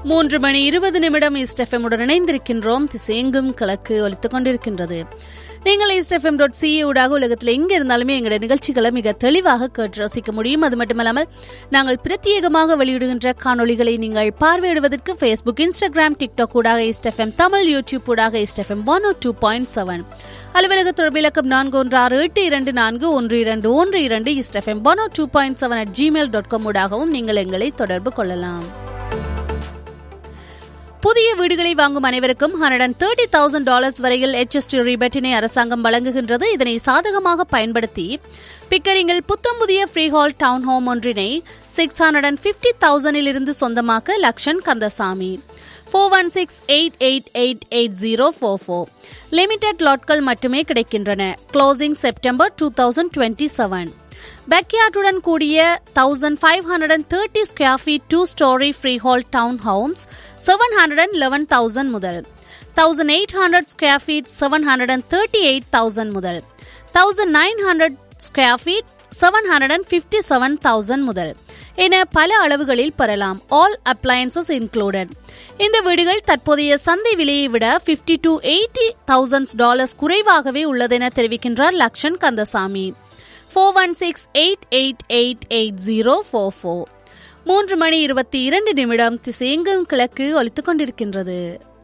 மூன்று மணி இருபது நிமிடம் ஈஸ்ட் எஃப்எம் உடன் இணைந்திருக்கின்றோம் திசையெங்கும் கிழக்கு ஒலித்துக் கொண்டிருக்கின்றது நீங்கள் ஈஸ்ட் எஃப்எம் டாட் சிஏ ஊடாக உலகத்தில் எங்க இருந்தாலுமே எங்களுடைய நிகழ்ச்சிகளை மிக தெளிவாக கேட்டு ரசிக்க முடியும் அது மட்டுமல்லாமல் நாங்கள் பிரத்யேகமாக வெளியிடுகின்ற காணொளிகளை நீங்கள் பார்வையிடுவதற்கு ஃபேஸ்புக் இன்ஸ்டாகிராம் டிக்டாக் ஊடாக ஈஸ்ட் எஃப்எம் தமிழ் யூடியூப் ஊடாக East FM one two point seven அலுவலக தொடர்பு இலக்கம் நான்கு ஒன்று ஆறு எட்டு இரண்டு நான்கு ஒன்று இரண்டு ஒன்று இரண்டு East FM one two point seven at Gmail dot com ஊடாகவும் நீங்கள் எங்களை தொடர்பு கொள்ளலாம் புதிய வீடுகளை வாங்கும் அனைவருக்கும் hundred and thirty thousand dollars வரையில் எச்எஸ்டி ரிபேட்டினை அரசாங்கம் வழங்குகின்றது இதனை சாதகமாக பயன்படுத்தி பிக்கரிங்கில் புத்தம் புதிய ஃப்ரீஹால் டவுன் ஹோம் ஒன்றினை சிக்ஸ் ஹண்ட்ரட் அண்ட் பிப்டி தௌசண்டில் இருந்து சொந்தமாக்க Lakshan Kandasamy four one six eight eight eight eight zero four four limited லாட்கள் மட்டுமே கிடைக்கின்றன closing September two thousand twenty seven பேக்யார்டுடன் கூடிய thousand five hundred and thirty square feet two storey freehold town house seven hundred and eleven thousand முதல் thousand eight hundred square feet seven hundred and thirty eight thousand முதல் thousand nine hundred square feet seven hundred and fifty seven thousand முதல் என பல அளவுகளில் பெறலாம் all appliances included இந்த வீடுகள் தற்போதைய சந்தை விலையை விட fifty to eighty thousand dollars குறைவாகவே உள்ளதென தெரிவிக்கின்றார் Lakshan Kandasamy four one six eight eight eight eight zero four four மூன்று மணி இருபத்தி இரண்டு நிமிடம் திசையெங்கும் கிழக்கு ஒலித்துக் கொண்டிருக்கின்றது